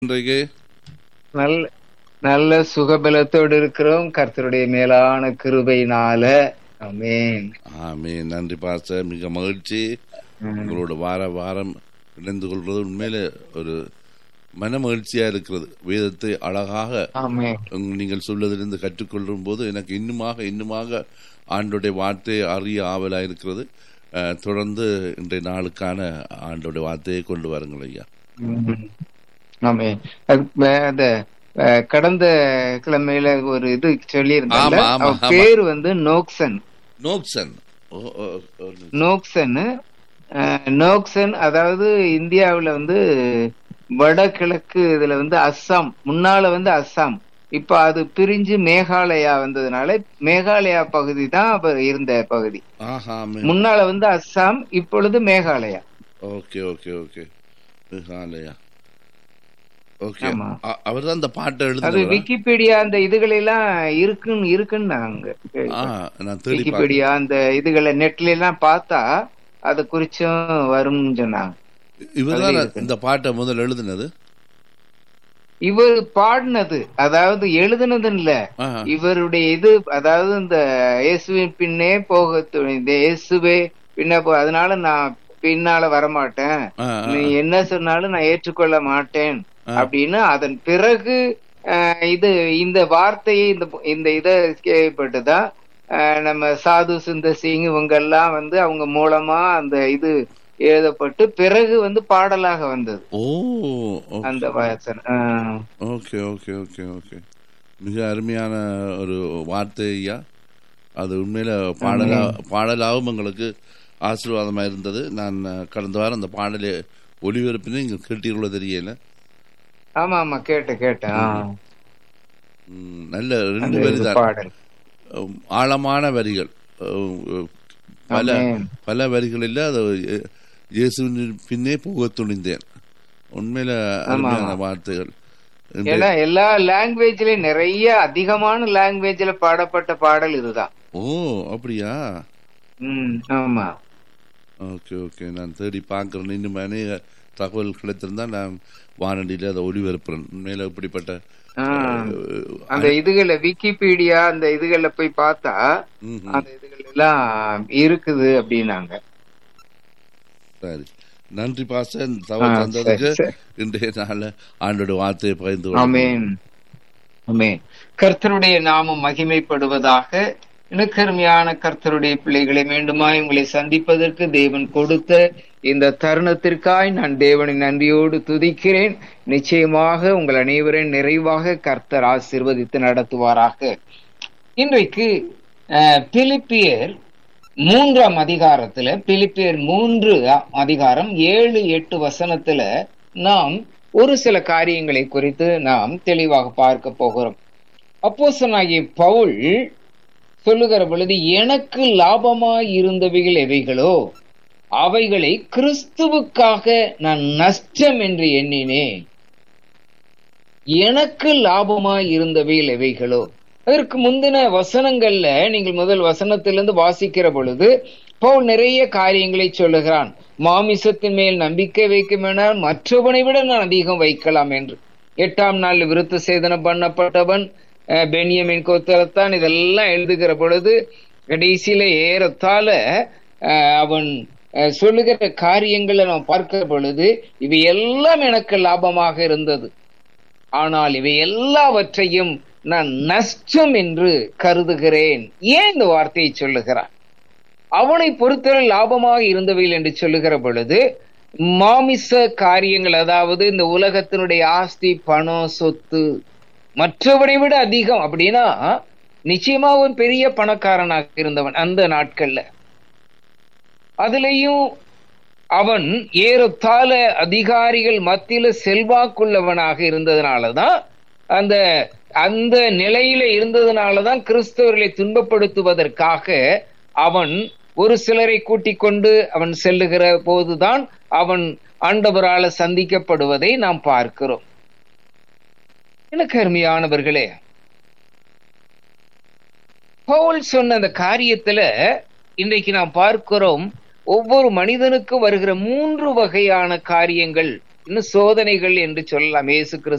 இன்றைக்கு நல்ல நல்ல சுகபலத்தோடு இருக்கிறோம் கர்த்தருடைய மேலான கிருபையினால ஆமென் ஆமே நன்றி பாஸ்டர் மிக மகிழ்ச்சி உங்களோட வார வாரம் இணைந்து கொள்வது உண்மையில ஒரு மன மகிழ்ச்சியா இருக்கிறது வேதத்தை அழகாக ஆமென் உங்க- நீங்கள் சொல்வதிலிருந்து கற்றுக்கொள்ளும் போது எனக்கு இன்னுமாக இன்னுமாக ஆண்டோடைய வார்த்தையை அறிய ஆவலா இருக்கிறது அஹ், தொடர்ந்து இன்றைய நாளுக்கான ஆண்டோடைய வார்த்தையை கொண்டு வாருங்கள் ஐயா ம். ஆமென் அது மே- அந்த அஹ், கடந்த கிழமையில ஒரு இது சொல்லியிருந்தாங்க ஆமா, ஆமா, அவ ஆமா. பேர் வந்து நோக்சன் நோப்சன் ஓ, ஓ, ஓ, நோக்சன் அஹ், நோக்சன் அதாவது இந்தியாவுல வந்து வடகிழக்கு இதுல வந்து அஸ்ஸாம் முன்னால வந்து அஸ்ஸாம் இப்ப அது பிரிஞ்சு மேகாலயா வந்ததுனால மேகாலயா பகுதி தான் அப்ப இருந்த பகுதி ஆஹா ஆமே. முன்னால வந்து அஸ்ஸாம் இப்பொழுது Meghalaya okay okay okay Meghalaya okay ஆமா. அவர் தான் அந்த பாட்டை அது எழுதுனவரா விக்கிபீடியா அந்த இதுகளெல்லாம் இருக்குன்னு இருக்குன்னு நாங்க ஆ நான் தேடி பார்த்தேன் விக்கிபீடியா அந்த இதுகளை நெட்ல எல்லாம் பார்த்தா அது குறிச்சும் வரும்னு சொன்னாங்க இவர் அதுல தான் இருக்கு. இந்த பாட்டை முதல்ல எழுதுனது இவர் பாடினது அதாவது எழுதுனது இல்ல ஆஹா. இவருடைய இது அதாவது இந்த இயேசுவின் பின்னே போக துணிந்த இயேசுவே பின்ன போ அதனால நான் பின்னால வரமாட்டேன் ஆ, ஆ, நீ என்ன சொன்னாலும் நான் ஏற்றுக்கொள்ள மாட்டேன் ஆ. அப்படின்னு அதன் பிறகு அஹ், இது இந்த வார்த்தையை இந்த இந்த இதை கேள்விப்பட்டுதான் அஹ், நம்ம சாது சுந்தர் சிங் இவங்க எல்லாம் வந்து அவங்க மூலமா அந்த இது எழுதப்பட்டு பிறகு வந்து பாடலாக வந்தது ஓ ஓ- அந்த வாசன் ஆஹ். ஓகே ஓகே ஓகே ஓகே மிக அருமையான ஒரு வார்த்தை ஐயா அது உண்மையில பாடலா பாடலாகவும் எங்களுக்கு ஆசீர்வாதமா இருந்தது நான் அஹ், கடந்த வாரம் அந்த பாடலை ஒளிபரப்பினே இங்க கேட்டீர்களோ தெரியல ஆமா ஆமா கேட்டேன் கேட்டேன் ஆ. ம், நல்ல ரெண்டு அந்த வரி இது தான் பாடல் உம், ஆழமான வரிகள் உம், பல ஆமென். பல வரிகளில் அது இயே- இயேசுவின் பின்னே போக துணிந்தேன் உண்மையில அருமையான வார்த்தைகள் இன்று- ஏன்னா எல்லா லாங்குவேஜ்லயும் நிறைய அதிகமான லாங்குவேஜ்ல பாடப்பட்ட பாடல் இதுதான் ஓ அப்படியா ம் ஆமா ஓகே ஓகே நான் தேடி பார்க்குறேன் இன்னும் அநேக தகவல் கிடைத்திருந்தா நான் வானொலியில் அதை ஒளிபரப்புறேன் உண்மையில இப்படிப்பட்ட ஆ. அஹ், அந்த இதுகள விக்கிபீடியா அந்த இதுகள்ல போய் பார்த்தா ம்ஹும். அந்த இதுகள் எல்லாம் இருக்குது அப்படின்னாங்க சரி நன்றி பாசன் தகவல் ஆ, தந்ததுக்கு சரி, சரி. இன்றைய நாள் ஆண்டோட வார்த்தையை பகிர்ந்து கொள்கிறேன். ஆமென் ஆமென் கர்த்தருடைய நாமம் மகிமைப்படுவதாக இனக்கருமையான கர்த்தருடைய பிள்ளைகளை மீண்டுமாய் உங்களை சந்திப்பதற்கு தேவன் கொடுத்த இந்த தருணத்திற்காய் நான் தேவனை நன்றியோடு துதிக்கிறேன் நிச்சயமாக உங்கள் அனைவரையும் நிறைவாக கர்த்தர் ஆசீர்வதித்து நடத்துவாராக இன்றைக்கு அஹ், பிலிப்பியர் மூன்றாம் அதிகாரத்துல பிலிப்பியர் மூன்று அ- அதிகாரம் ஏழு எட்டு வசனத்துல நாம் ஒரு சில காரியங்களை குறித்து நாம் தெளிவாக பார்க்க போகிறோம் அப்போஸ்தலனாகிய பவுல் சொல்லுகிற பொழுது எனக்கு லாபமாய் இருந்தவைகள் எவைகளோ அவைகளை கிறிஸ்துவுக்காக நான் நஷ்டம் என்று எண்ணினேன் எனக்கு லாபமாய் இருந்தவைகள் எவைகளோ அதற்கு முந்தின வசனங்கள்ல நீங்கள் முதல் வசனத்திலிருந்து வாசிக்கிற பொழுது பவுல் நிறைய காரியங்களை சொல்லுகிறான் மாமிசத்தின் மேல் நம்பிக்கை வைக்குமெனால் மற்றவனை விட நான் அதிகம் வைக்கலாம் என்று எட்டாம் நாள் விருத்த சேதனம் பண்ணப்பட்டவன் அஹ், பென்யமின் கோத்தரத்தான் இதெல்லாம் எழுதுகிற பொழுது கடைசியில ஏறத்தாழ அஹ், அவன் அஹ், சொல்லுகிற காரியங்களை நாம் பார்க்கிற பொழுது இவை எல்லாம் எனக்கு லாபமாக இருந்தது ஆனால் இவை எல்லாவற்றையும் நான் நஷ்டம் என்று கருதுகிறேன் ஏன் இந்த வார்த்தையை சொல்லுகிறான் அவனை பொறுத்தவரை லாபமாக இருந்தவைகள் என்று சொல்லுகிற பொழுது மாமிச காரியங்கள் அதாவது இந்த உலகத்தினுடைய ஆஸ்தி பணம் சொத்து மற்றவனை விட அதிகம் அப்படின்னா நிச்சயமா ஒரு பெரிய பணக்காரனாக இருந்தவன் அந்த நாட்கள்ல அதுலயும் அவன் ஏறத்தாழ அதிகாரிகள் மத்தியில செல்வாக்குள்ளவனாக இருந்ததுனாலதான் அந்த அந்த நிலையில இருந்ததுனாலதான் கிறிஸ்தவர்களை துன்பப்படுத்துவதற்காக அவன் ஒரு சிலரை கூட்டிக் கொண்டு அவன் செல்லுகிற போதுதான் அவன் ஆண்டவரால சந்திக்கப்படுவதை நாம் பார்க்கிறோம் எனக்கு அருமையானவர்களே பவுல் சொன்ன அந்த காரியத்துல இன்றைக்கு நாம் பார்க்கிறோம் ஒவ்வொரு மனிதனுக்கும் வருகிற மூன்று வகையான காரியங்கள் இன்னும் சோதனைகள் என்று சொல்லலாம் இயேசு கிறிஸ்து